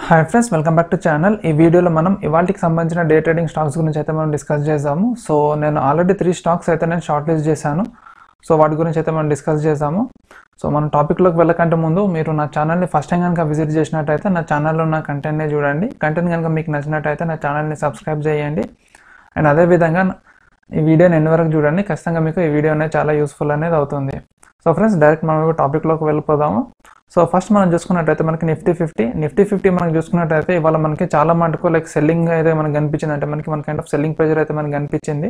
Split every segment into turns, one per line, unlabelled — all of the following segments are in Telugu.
hi friends welcome back to channel ఈ వీడియోలో మనం ఇవాళకి సంబంధించిన డే ట్రేడింగ్ స్టాక్స్ గురించి అయితే మనం డిస్కస్ చేద్దాము సో నేను ఆల్రెడీ త్రీ స్టాక్స్ అయితే నేను షార్ట్ లిస్ట్ చేశాను సో వాటి గురించి అయితే మనం డిస్కస్ చేద్దాము సో మన టాపిక్లోకి వెళ్ళకంటే ముందు మీరు నా ఛానల్ని ఫస్ట్ టైం కనుక విజిట్ చేసినట్టయితే నా ఛానల్లో ఉన్న కంటెంట్ని చూడండి కంటెంట్ కనుక మీకు నచ్చినట్టయితే నా ఛానల్ని సబ్స్క్రైబ్ చేయండి అండ్ అదేవిధంగా ఈ వీడియోని ఎన్ని వరకు చూడండి ఖచ్చితంగా మీకు ఈ వీడియో అనేది చాలా యూస్ఫుల్ అనేది అవుతుంది సో ఫ్రెండ్స్ డైరెక్ట్ మనం టాపిక్లోకి వెళ్ళిపోదాము సో ఫస్ట్ మనం చూసుకున్నట్టయితే మనకి నిఫ్టీ ఫిఫ్టీ నిఫ్టీ ఫిఫ్టీ మనం చూసుకున్నట్టయితే ఇవాళ మనకి చాలా మటుకు లైక్ సెల్లింగ్ అయితే మనకి కనిపించింది అంటే మనకి మన కైండ్ ఆఫ్ సెల్లింగ్ ప్రెజర్ అయితే మనకి కనిపించింది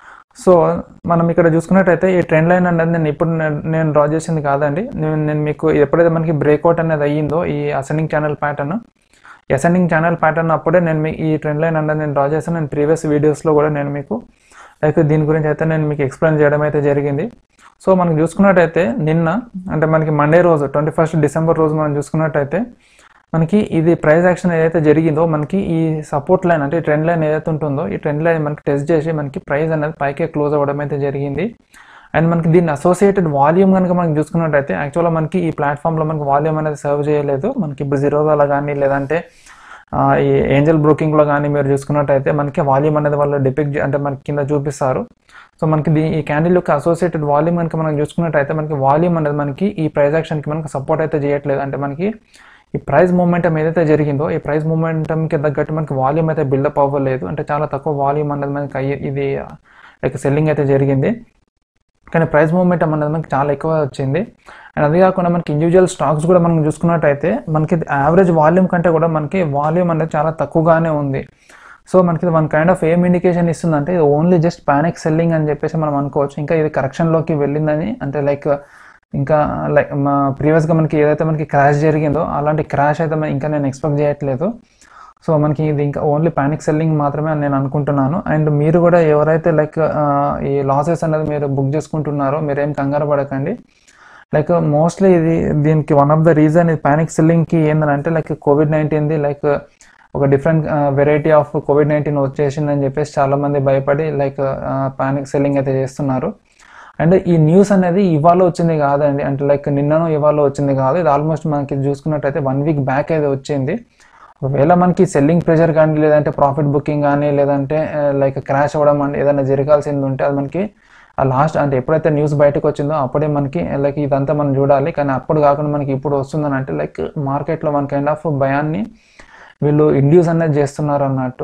సో మనం ఇక్కడ చూసుకున్నట్టయితే ఈ ట్రెండ్ లైన్ అనేది నేను ఇప్పుడు నేను- నేను డ్రా చేసింది కాదండి నేను నేను మీకు ఎప్పుడైతే మనకి బ్రేక్అవుట్ అనేది అయ్యిందో ఈ ascending channel pattern ascending channel pattern అప్పుడే నేను మీ ఈ ట్రెండ్ లైన్ అనేది నేను డ్రా చేశాను నేను ప్రీవియస్ వీడియోస్లో కూడా నేను మీకు లైక్ దీని గురించి అయితే నేను మీకు ఎక్స్ప్లెయిన్ చేయడం అయితే జరిగింది సో మనం చూసుకున్నట్టయితే నిన్న అంటే మనకి మండే రోజు ట్వంటీ ఫస్ట్ డిసెంబర్ రోజు మనం చూసుకున్నట్టయితే మనకి ఇది ప్రైస్ యాక్షన్ ఏదైతే జరిగిందో మనకి ఈ సపోర్ట్ లైన్ అంటే ఈ ట్రెండ్ లైన్ ఏదైతే ఉంటుందో ఈ ట్రెండ్ లైన్ మనకి టెస్ట్ చేసి మనకి ప్రైస్ అనేది పైకే క్లోజ్ అవ్వడం అయితే జరిగింది అండ్ మనకి దీన్ని అసోసియేటెడ్ వాల్యూమ్ కనుక మనం చూసుకున్నట్టయితే యాక్చువల్గా మనకి ఈ ప్లాట్ఫామ్లో మనకి వాల్యూమ్ అనేది సర్వ్ చేయలేదు మనకి ఇప్పుడు జీరోదాలో కానీ లేదంటే ఆ, ఈ ఏంజల్ బ్రోకింగ్లో కానీ మీరు చూసుకున్నట్టయితే మనకి వాల్యూమ్ అనేది వాళ్ళు డిపిక్ అంటే మనకి కింద చూపిస్తారు సో మనకి దీ ఈ క్యాండిల్ యొక్క అసోసియేటెడ్ వాల్యూమ్ కనుక మనం చూసుకున్నట్టయితే మనకి వాల్యూమ్ అనేది మనకి ఈ ప్రైస్ యాక్షన్కి మనకి సపోర్ట్ అయితే చేయట్లేదు అంటే మనకి ఈ ప్రైస్ మూమెంటం ఏదైతే జరిగిందో ఈ ప్రైస్ మూమెంటంకి తగ్గట్టు మనకి వాల్యూమ్ అయితే బిల్డప్ అవ్వలేదు అంటే చాలా తక్కువ వాల్యూమ్ అనేది మనకి అయ్యి ఇది లైక్ సెల్లింగ్ అయితే జరిగింది కానీ ప్రైస్ మూమెంటం అనేది మనకి చాలా ఎక్కువ వచ్చింది అండ్ అది కాకుండా మనకి ఇండివిజువల్ స్టాక్స్ కూడా మనం చూసుకున్నట్టయితే మనకి యావరేజ్ వాల్యూమ్ కంటే కూడా మనకి వాల్యూమ్ అనేది చాలా తక్కువగానే ఉంది సో మనకి ఇది వన్ కైండ్ ఆఫ్ ఏం ఇండికేషన్ ఇస్తుందంటే ఇది ఓన్లీ జస్ట్ పానిక్ సెల్లింగ్ అని చెప్పేసి మనం అనుకోవచ్చు ఇంకా ఇది కరెక్షన్లోకి వెళ్ళిందని అంటే లైక్ ఇంకా లైక్ మా ప్రీవియస్గా మనకి ఏదైతే మనకి క్రాష్ జరిగిందో అలాంటి క్రాష్ అయితే మనం ఇంకా నేను ఎక్స్పెక్ట్ చేయట్లేదు సో మనకి ఇది ఇంకా ఓన్లీ పానిక్ సెల్లింగ్ మాత్రమే అని నేను అనుకుంటున్నాను అండ్ మీరు కూడా ఎవరైతే లైక్ ఈ లాసెస్ అనేది మీరు బుక్ చేసుకుంటున్నారో మీరేం కంగారు పడకండి లైక్ మోస్ట్లీ ఇది దీనికి వన్ ఆఫ్ ద రీజన్ ఇది పానిక్ సెల్లింగ్కి ఏంటంటే లైక్ కోవిడ్ నైన్టీన్ది లైక్ ఒక different variety of COVID nineteen వచ్చేసిందని చెప్పేసి చాలామంది భయపడి లైక్ పానిక్ సెల్లింగ్ అయితే చేస్తున్నారు అండ్ ఈ న్యూస్ అనేది ఇవాళ వచ్చింది కాదండి అంటే లైక్ నిన్ననో ఇవాళ వచ్చింది కాదు ఇది ఆల్మోస్ట్ మనకి చూసుకున్నట్టయితే వన్ వీక్ బ్యాక్ అయితే వచ్చింది ఒకవేళ మనకి సెల్లింగ్ ప్రెషర్ కానీ లేదంటే ప్రాఫిట్ బుకింగ్ కానీ లేదంటే లైక్ క్రాష్ అవ్వడం అంటే ఏదైనా జరగాల్సింది ఉంటే అది మనకి ఆ లాస్ట్ అంటే ఎప్పుడైతే న్యూస్ బయటకు వచ్చిందో అప్పుడే మనకి లైక్ ఇదంతా మనం చూడాలి కానీ అప్పుడు కాకుండా మనకి ఇప్పుడు వస్తుందని అంటే లైక్ మార్కెట్లో మన కైండ్ ఆఫ్ భయాన్ని వీళ్ళు ఇండ్యూస్ అనేది చేస్తున్నారు అన్నట్టు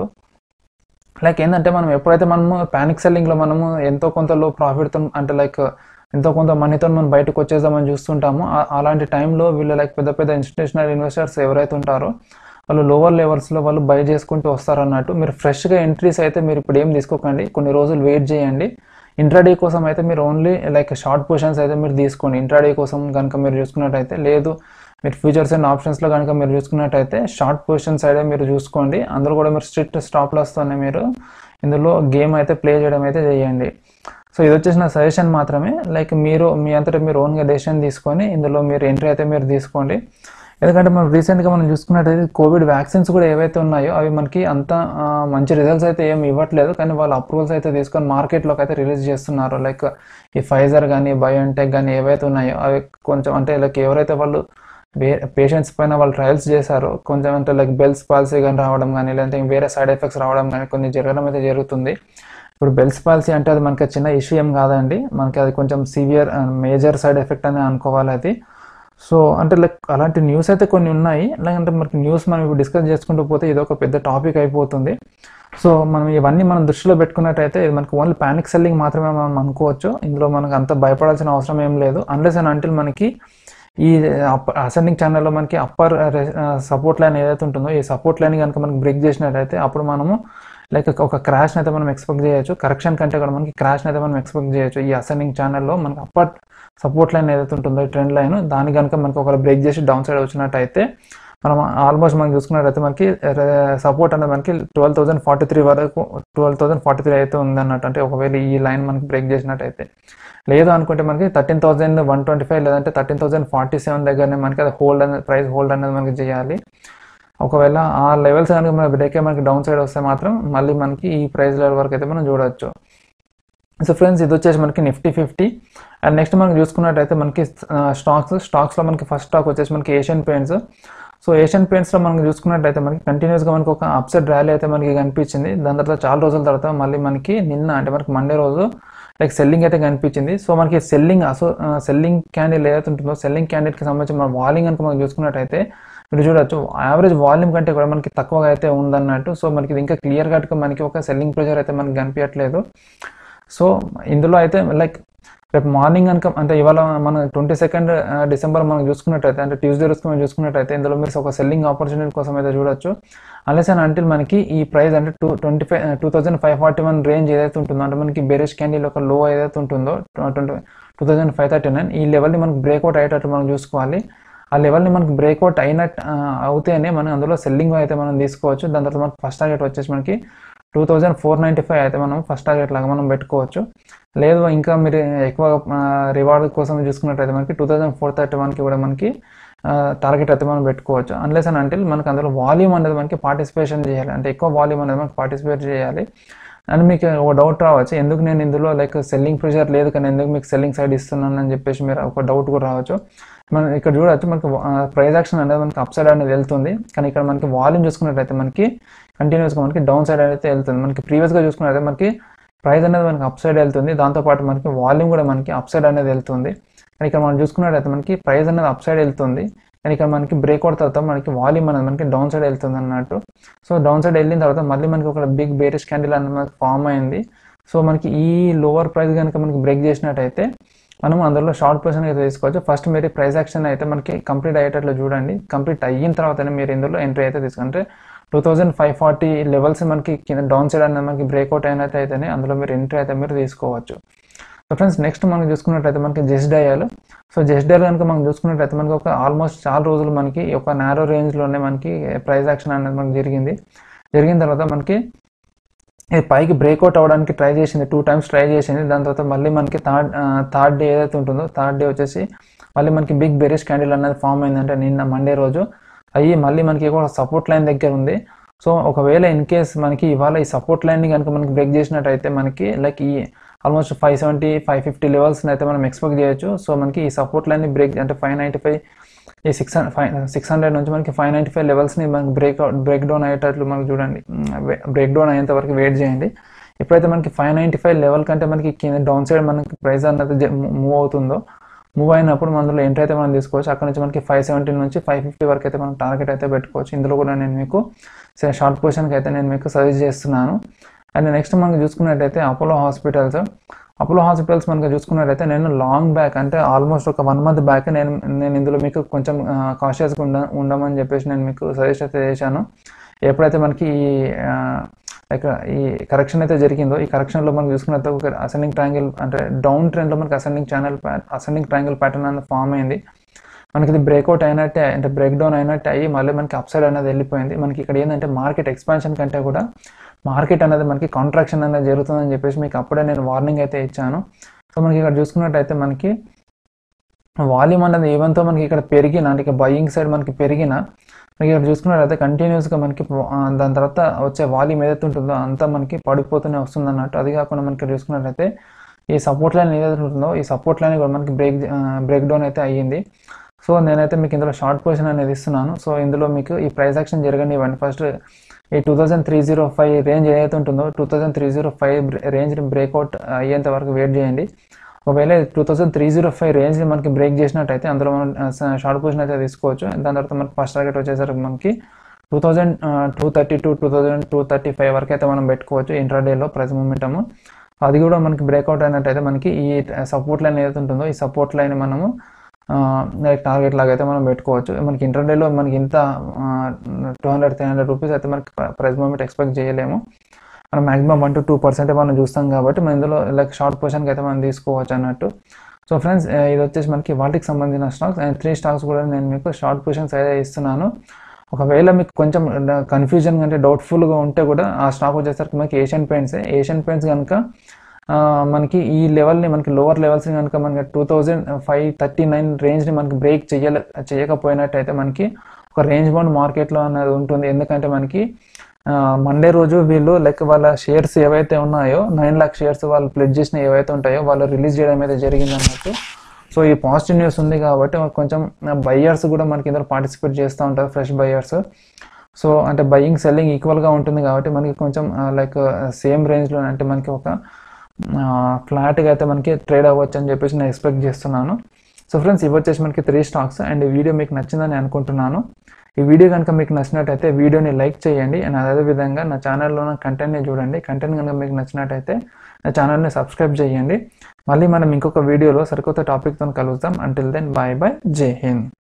లైక్ ఏంటంటే మనం ఎప్పుడైతే మనము పానిక్ సెల్లింగ్లో మనము ఎంతో కొంత లో ప్రాఫిట్తో అంటే లైక్ ఎంతో కొంత మనీతో మనం బయటకు వచ్చేద్దామని చూస్తుంటాము ఆ- అలాంటి టైంలో వీళ్ళు లైక్ పెద్ద పెద్ద ఇన్స్టిట్యూషనల్ ఇన్వెస్టర్స్ ఎవరైతే ఉంటారో వాళ్ళు లోవర్ లెవెల్స్లో వాళ్ళు బై చేసుకుంటూ వస్తారన్నట్టు మీరు ఫ్రెష్గా ఎంట్రీస్ అయితే మీరు ఇప్పుడు ఏం తీసుకోకండి కొన్ని రోజులు వెయిట్ చేయండి ఇంట్రాడే కోసం అయితే మీరు ఓన్లీ లైక్ షార్ట్ పొజిషన్స్ అయితే మీరు తీసుకోండి ఇంట్రాడే కోసం కనుక మీరు చూసుకున్నట్టయితే లేదు మీరు ఫ్యూచర్స్ అండ్ ఆప్షన్స్లో కనుక మీరు చూసుకున్నట్టయితే షార్ట్ పొజిషన్ సైడే మీరు చూసుకోండి అందులో కూడా మీరు స్ట్రిక్ట్ స్టాప్ లాస్తోనే మీరు ఇందులో గేమ్ అయితే ప్లే చేయడం అయితే చేయండి సో ఇది వచ్చేసి నా సజెషన్ మాత్రమే లైక్ మీరు మీ అంతటా మీరు ఓన్గా డెసిషన్ తీసుకొని ఇందులో మీరు ఎంట్రీ అయితే మీరు తీసుకోండి ఎందుకంటే మనం రీసెంట్గా మనం చూసుకున్నట్టయితే కోవిడ్ వ్యాక్సిన్స్ కూడా ఏవైతే ఉన్నాయో అవి మనకి అంత ఆ, మంచి రిజల్ట్స్ అయితే ఏమి ఇవ్వట్లేదు కానీ వాళ్ళు అప్రూవల్స్ అయితే తీసుకొని మార్కెట్లోకి అయితే రిలీజ్ చేస్తున్నారు లైక్ ఈ ఫైజర్ కానీ బయోఎన్టెక్ కానీ ఏవైతే ఉన్నాయో అవి కొంచెం అంటే లైక్ ఎవరైతే వాళ్ళు వే పేషెంట్స్ పైన వాళ్ళు ట్రయల్స్ చేశారో కొంచెం అంటే లైక్ బెల్స్ పాలసీ కానీ రావడం కానీ లేదంటే వేరే సైడ్ ఎఫెక్ట్స్ రావడం కానీ కొన్ని జరగడం అయితే జరుగుతుంది ఇప్పుడు బెల్స్ పాలసీ అంటే అది మనకి చిన్న ఇష్యూ ఏం కాదండి మనకి అది కొంచెం సివియర్ మేజర్ సైడ్ ఎఫెక్ట్ అని అనుకోవాలి అది సో అంటే లైక్ అలాంటి న్యూస్ అయితే కొన్ని ఉన్నాయి లేదంటే మనకి న్యూస్ మనం ఇప్పుడు డిస్కస్ చేసుకుంటూ పోతే ఇది ఒక పెద్ద టాపిక్ అయిపోతుంది సో మనం ఇవన్నీ మనం దృష్టిలో పెట్టుకున్నట్టయితే ఇది మనకి ఓన్లీ పానిక్ సెల్లింగ్ మాత్రమే మనం అనుకోవచ్చు ఇందులో మనకు అంత భయపడాల్సిన అవసరం ఏం లేదు అన్లెస్ అండ్ అంటిల్ మనకి ఈ అసెండింగ్ ఛానల్లో మనకి అప్పర్ సపోర్ట్ లైన్ ఏదైతే ఉంటుందో ఈ సపోర్ట్ లైన్ కనుక మనకి బ్రేక్ చేసినట్టయితే అప్పుడు మనము లైక్ ఒక క్రాష్ అయితే మనం ఎక్స్పెక్ట్ చేయొచ్చు కరెక్షన్ కంటే కూడా మనకి క్రాష్ అయితే మనం ఎక్స్పెక్ట్ చేయొచ్చు ఈ అసెండింగ్ ఛానల్లో మనకి అప్పర్ సపోర్ట్ లైన్ ఏదైతే ఉంటుందో ఈ ట్రెండ్ లైన్ దాని కనుక మనకి ఒక బ్రేక్ చేసి డౌన్ సైడ్ వచ్చినట్టయితే మనం ఆల్మోస్ట్ మనం చూసుకున్నట్టయితే మనకి సపోర్ట్ అనేది మనకి ట్వెల్వ్ థౌసండ్ ఫార్టీ త్రీ వరకు ట్వెల్వ్ థౌసండ్ ఫార్టీ త్రీ అయితే ఉంది అన్నట్టు అంటే ఒకవేళ ఈ లైన్ మనకి బ్రేక్ చేసినట్టయితే లేదు అనుకుంటే మనకి thirteen thousand one twenty five లేదంటే థర్టీన్ థౌసండ్ ఫార్టీ సెవెన్ దగ్గరనే మనకి అది హోల్డ్ అనేది ప్రైస్ హోల్డ్ అనేది మనకి చేయాలి ఒకవేళ ఆ లెవెల్స్ కనుక మన బ్రేక్ మనకి డౌన్ సైడ్ వస్తే మాత్రం మళ్ళీ మనకి ఈ ప్రైస్ లెవెల్ వరకు అయితే మనం చూడొచ్చు సో ఫ్రెండ్స్ ఇది వచ్చేసి మనకి నిఫ్టీ ఫిఫ్టీ అండ్ నెక్స్ట్ మనం చూసుకున్నట్టయితే మనకి స్టాక్స్ స్టాక్స్లో మనకి ఫస్ట్ స్టాక్ వచ్చేసి మనకి ఏషియన్ పెయింట్స్ సో ఏషియన్ పెయింట్స్లో మనం చూసుకున్నట్టయితే మనకి కంటిన్యూస్గా మనకి ఒక అప్సెట్ ర్యాలీ అయితే మనకి కనిపించింది దాని తర్వాత చాలా రోజుల తర్వాత మళ్ళీ మనకి నిన్న అంటే మనకి మండే రోజు లైక్ సెల్లింగ్ అయితే కనిపించింది సో మనకి సెల్లింగ్ అసో సెల్లింగ్ క్యాండిల్ ఏదైతే ఉంటుందో సెల్లింగ్ క్యాండిల్కి సంబంధించి మన వాల్యూమ్ కనుక మనం చూసుకున్నట్టయితే మీరు చూడొచ్చు యావరేజ్ వాల్యూమ్ కంటే కూడా మనకి తక్కువగా అయితే ఉందన్నట్టు సో మనకి ఇది ఇంకా క్లియర్ కట్గా మనకి ఒక సెల్లింగ్ ప్రెషర్ అయితే మనకి కనిపించట్లేదు సో ఇందులో అయితే లైక్ రేపు మార్నింగ్ కనుక అంటే ఇవాళ మన ట్వంటీ సెకండ్ డిసెంబర్ మనం చూసుకున్నట్టయితే అంటే ట్యూస్డే రోజుకి మనం చూసుకున్నట్టయితే ఇందులో మీరు ఒక సెల్లింగ్ ఆపర్చునిటీ కోసం అయితే చూడొచ్చు అలెస్ అండ్ అంటిల్ మనకి ఈ ప్రైస్ అంటే two twenty five two thousand five forty one range ఏదైతే ఉంటుందో అంటే మనకి బేరిష్ క్యాండిల్ ఒక లో ఏదైతే ఉంటుందో twenty two thousand five thirty nine ఈ లెవెల్ని మనకి బ్రేక్అవుట్ అయ్యేటట్టు మనం చూసుకోవాలి ఆ లెవెల్ని మనకి బ్రేక్అవుట్ అయినట్టు అవుతేనే మనం అందులో సెల్లింగ్ అయితే మనం తీసుకోవచ్చు దాని తర్వాత మనకి ఫస్ట్ టార్గెట్ వచ్చేసి మనకి two thousand four ninety five అయితే మనం ఫస్ట్ టార్గెట్ లాగా మనం పెట్టుకోవచ్చు లేదు ఇంకా మీరు ఎక్కువ రివార్డ్ కోసం చూసుకున్నట్టయితే మనకి టూ థౌజండ్ ఫోర్ థర్టీ వన్కి కూడా మనకి టార్గెట్ అయితే మనం పెట్టుకోవచ్చు అన్లెస్ అని అంటే మనకి అందులో వాల్యూమ్ అనేది మనకి పార్టిసిపేషన్ చేయాలి అంటే ఎక్కువ వాల్యూమ్ అనేది మనకి పార్టిసిపేట్ చేయాలి అండ్ మీకు ఒక డౌట్ రావచ్చు ఎందుకు నేను ఇందులో లైక్ సెల్లింగ్ ప్రెషర్ లేదు కానీ ఎందుకు మీకు సెల్లింగ్ సైడ్ ఇస్తున్నాను అని చెప్పేసి మీరు ఒక డౌట్ కూడా రావచ్చు మనం ఇక్కడ చూడవచ్చు మనకి ప్రైజ్ యాక్షన్ అనేది మనకి అప్ సైడ్ అనేది వెళ్తుంది కానీ ఇక్కడ మనకి వాల్యూమ్ చూసుకున్నట్టయితే మనకి కంటిన్యూస్గా మనకి డౌన్ సైడ్ అయితే వెళ్తుంది మనకి ప్రీవియస్గా చూసుకున్నట్టయితే మనకి ప్రైస్ అనేది మనకి అప్ సైడ్ వెళ్తుంది దాంతోపాటు మనకి వాల్యూమ్ కూడా మనకి అప్ సైడ్ అనేది వెళ్తుంది కానీ ఇక్కడ మనం చూసుకున్నట్టయితే మనకి ప్రైస్ అనేది అప్ సైడ్ వెళ్తుంది కానీ ఇక్కడ మనకి బ్రేక్అవుట్ తర్వాత మనకి వాల్యూమ్ అనేది మనకి డౌన్ సైడ్ వెళ్తుంది అన్నట్టు సో డౌన్ సైడ్ వెళ్ళిన తర్వాత మళ్ళీ మనకి ఒక బిగ్ బేరిష్ క్యాండిల్ అనేది మనకి ఫామ్ అయింది సో మనకి ఈ లోవర్ ప్రైస్ కనుక మనకి బ్రేక్ చేసినట్టయితే మనం అందులో షార్ట్ పొజిషన్ అయితే తీసుకోవచ్చు ఫస్ట్ మీరు ప్రైస్ యాక్షన్ అయితే మనకి కంప్లీట్ అయ్యేటట్లు చూడండి కంప్లీట్ అయిన తర్వాతనే మీరు ఇందులో ఎంట్రీ అయితే తీసుకుంటే two thousand five forty levels మనకి కింద డౌన్ సైడ్ అనేది మనకి బ్రేక్అవుట్ అయినట్టు అయితేనే అందులో మీరు ఎంట్రీ అయితే మీరు తీసుకోవచ్చు సో ఫ్రెండ్స్ నెక్స్ట్ మనం చూసుకున్నట్టయితే మనకి Just Dial so Just Dial కనుక మనం చూసుకున్నట్టయితే మనకి ఒక ఆల్మోస్ట్ చాలా రోజులు మనకి ఒక నారో రేంజ్లోనే మనకి ప్రైస్ యాక్షన్ అనేది మనకి జరిగింది జరిగిన తర్వాత మనకి ఇది పైకి బ్రేక్అవుట్ అవ్వడానికి ట్రై చేసింది టూ టైమ్స్ ట్రై చేసింది దాని తర్వాత మళ్ళీ మనకి థర్డ్ థర్డ్ డే ఏదైతే ఉంటుందో థర్డ్ డే వచ్చేసి మళ్ళీ మనకి బిగ్ బెరిష్ క్యాండిల్ అనేది ఫామ్ అయిందంటే నిన్న మండే రోజు అయ్యి మళ్ళీ మనకి కూడా సపోర్ట్ లైన్ దగ్గర ఉంది సో ఒకవేళ ఇన్ కేస్ మనకి ఇవాళ ఈ సపోర్ట్ లైన్ని కనుక మనకి బ్రేక్ చేసినట్టయితే మనకి లైక్ ఈ almost five seventy five fifty లెవెల్స్ని అయితే మనం ఎక్స్పెక్ట్ చేయొచ్చు సో మనకి ఈ సపోర్ట్ లైన్ని బ్రేక్ అంటే ఫైవ్ నైంటీ ఫైవ్ ఈ సిక్స్ ఫైవ్ సిక్స్ హండ్రెడ్ నుంచి మనకి ఫైవ్ నైంటీ ఫైవ్ లెవెల్స్ని మనకి బ్రేక్ బ్రేక్ డౌన్ అయ్యేటట్లు మనకి చూడండి బ్రేక్ డౌన్ అయ్యేంత వరకు వెయిట్ చేయండి ఎప్పుడైతే మనకి ఫైవ్ నైంటీ ఫైవ్ లెవెల్ కంటే మనకి కింద డౌన్ సైడ్ మనకి ప్రైస్ అనేది మూవ్ అవుతుందో మూవ్ అయినప్పుడు మనలో ఎంట్రీ అయితే మనం తీసుకోవచ్చు అక్కడ నుంచి మనకి ఫైవ్ సెవెంటీ నుంచి ఫైవ్ ఫిఫ్టీ వరకు అయితే మనం టార్గెట్ అయితే పెట్టుకోవచ్చు ఇందులో కూడా నేను మీకు షార్ట్ పొజిషన్కి అయితే నేను మీకు సజెస్ట్ చేస్తున్నాను అండ్ నెక్స్ట్ మనకి చూసుకున్నట్టయితే అపోలో హాస్పిటల్స్ అపోలో హాస్పిటల్స్ మనకి చూసుకున్నట్టయితే నేను లాంగ్ బ్యాక్ అంటే ఆల్మోస్ట్ ఒక వన్ మంత్ బ్యాక్ నేను నేను ఇందులో మీకు కొంచెం కాషియస్గా ఉండ ఉండమని చెప్పేసి నేను మీకు సజెస్ట్ అయితే చేశాను ఎప్పుడైతే మనకి ఈ లైక్ ఈ కరెక్షన్ అయితే జరిగిందో ఈ కరెక్షన్లో మనం చూసుకున్నట్టు ఒక అసెండింగ్ ట్రయాంగిల్ అంటే డౌన్ ట్రెండ్లో మనకి ascending channel ascending triangle pattern అనేది ఫామ్ అయింది మనకి ఇది బ్రేక్అవుట్ అయినట్టే అంటే బ్రేక్ డౌన్ అయినట్టే అయ్యి మళ్ళీ మనకి అప్ సైడ్ అనేది వెళ్ళిపోయింది మనకి ఇక్కడ ఏంటంటే మార్కెట్ ఎక్స్పాన్షన్ కంటే కూడా మార్కెట్ అనేది మనకి కాంట్రాక్షన్ అనేది జరుగుతుందని చెప్పేసి మీకు అప్పుడే నేను వార్నింగ్ అయితే ఇచ్చాను సో మనకి ఇక్కడ చూసుకున్నట్టయితే మనకి వాల్యూమ్ అనేది ఏవంతో మనకి ఇక్కడ పెరిగిన అంటే బయింగ్ సైడ్ మనకి పెరిగిన మనకి ఇక్కడ చూసుకున్నట్టయితే కంటిన్యూస్గా మనకి దాని తర్వాత వచ్చే వాల్యూమ్ ఏదైతే ఉంటుందో అంతా మనకి పడిపోతూనే వస్తుంది అన్నట్టు అది కాకుండా మనకి చూసుకున్నట్టయితే ఈ సపోర్ట్ లైన్ ఏదైతే ఉంటుందో ఈ సపోర్ట్ లైన్ కూడా మనకి బ్రేక్ బ్రేక్ డౌన్ అయితే అయ్యింది సో నేనైతే మీకు ఇందులో షార్ట్ పొజిషన్ అనేది ఇస్తున్నాను సో ఇందులో మీకు ఈ ప్రైస్ యాక్షన్ జరగనివ్వండి ఫస్ట్ ఈ two thousand three zero five range ఏదైతే ఉంటుందో two thousand three zero five range breakout అయ్యేంత వరకు వెయిట్ చేయండి ఒకవేళ two thousand three zero five range మనకి బ్రేక్ చేసినట్టయితే అందులో మనం షార్ట్ పొజిషన్ అయితే తీసుకోవచ్చు దాని తర్వాత మనకి ఫస్ట్ టార్గెట్ వచ్చేసరికి మనకి two thousand two thirty two two thousand two thirty five వరకు అయితే మనం పెట్టుకోవచ్చు ఇంట్రాడేలో ప్రైస్ మూమెంటము అది కూడా మనకి బ్రేక్అవుట్ అయినట్టయితే మనకి ఈ సపోర్ట్ లైన్ ఏదైతే ఉంటుందో ఈ సపోర్ట్ లైన్ మనము టార్గెట్ లాగా అయితే మనం పెట్టుకోవచ్చు మనకి ఇంటర్డేలో మనకి ఇంత two hundred three hundred rupees అయితే మనకి ప్రైస్ మూమెంట్ ఎక్స్పెక్ట్ చేయలేము మనం maximum one to two percent మనం చూస్తాం కాబట్టి మనం ఇందులో లైక్ షార్ట్ పొజిషన్కి అయితే మనం తీసుకోవచ్చు అన్నట్టు సో ఫ్రెండ్స్ ఇది వచ్చేసి మనకి వాటికి సంబంధించిన స్టాక్స్ అండ్ త్రీ స్టాక్స్ కూడా నేను మీకు షార్ట్ పొజిషన్స్ అయితే ఇస్తున్నాను ఒకవేళ మీకు కొంచెం కన్ఫ్యూజన్ అంటే డౌట్ఫుల్గా ఉంటే కూడా ఆ స్టాక్ వచ్చేసరికి మనకి ఏషియన్ పెయింట్స్ ఏషియన్ పెయింట్స్ కనుక మనకి ఈ లెవెల్ని మనకి లోవర్ లెవెల్స్ని కనుక మనకి two thousand five thirty nine రేంజ్ని మనకి బ్రేక్ చేయలే చేయకపోయినట్టయితే మనకి ఒక రేంజ్ బౌండ్ మార్కెట్లో అనేది ఉంటుంది ఎందుకంటే మనకి మండే రోజు వీళ్ళు లైక్ వాళ్ళ షేర్స్ ఏవైతే ఉన్నాయో నైన్ లాక్ షేర్స్ వాళ్ళు ప్లెడ్ చేసిన ఏవైతే ఉంటాయో వాళ్ళు రిలీజ్ చేయడం అయితే జరిగింది అన్నట్టు సో ఈ పాజిటివ్ న్యూస్ ఉంది కాబట్టి మనకు కొంచెం బయ్యర్స్ కూడా మనకి ఇందులో పార్టిసిపేట్ చేస్తూ ఉంటారు ఫ్రెష్ బయ్యర్స్ సో అంటే బయ్యింగ్ సెల్లింగ్ ఈక్వల్గా ఉంటుంది కాబట్టి మనకి కొంచెం లైక్ సేమ్ రేంజ్లో అంటే మనకి ఒక ఫ్లాట్గా అయితే మనకి ట్రేడ్ అవ్వచ్చు అని చెప్పేసి నేను ఎక్స్పెక్ట్ చేస్తున్నాను సో ఫ్రెండ్స్ ఇవి వచ్చేసి మనకి త్రీ స్టాక్స్ అండ్ ఈ వీడియో మీకు నచ్చిందని అనుకుంటున్నాను ఈ వీడియో కనుక మీకు నచ్చినట్టయితే వీడియోని లైక్ చేయండి అండ్ అదేవిధంగా నా ఛానల్లో ఉన్న కంటెంట్ని చూడండి కంటెంట్ కనుక మీకు నచ్చినట్టయితే నా ఛానల్ని సబ్స్క్రైబ్ చేయండి మళ్ళీ మనం ఇంకొక వీడియోలో సరికొత్త టాపిక్తో కలుద్దాం అంటిల్ దెన్ బాయ్ బాయ్ జై హింద్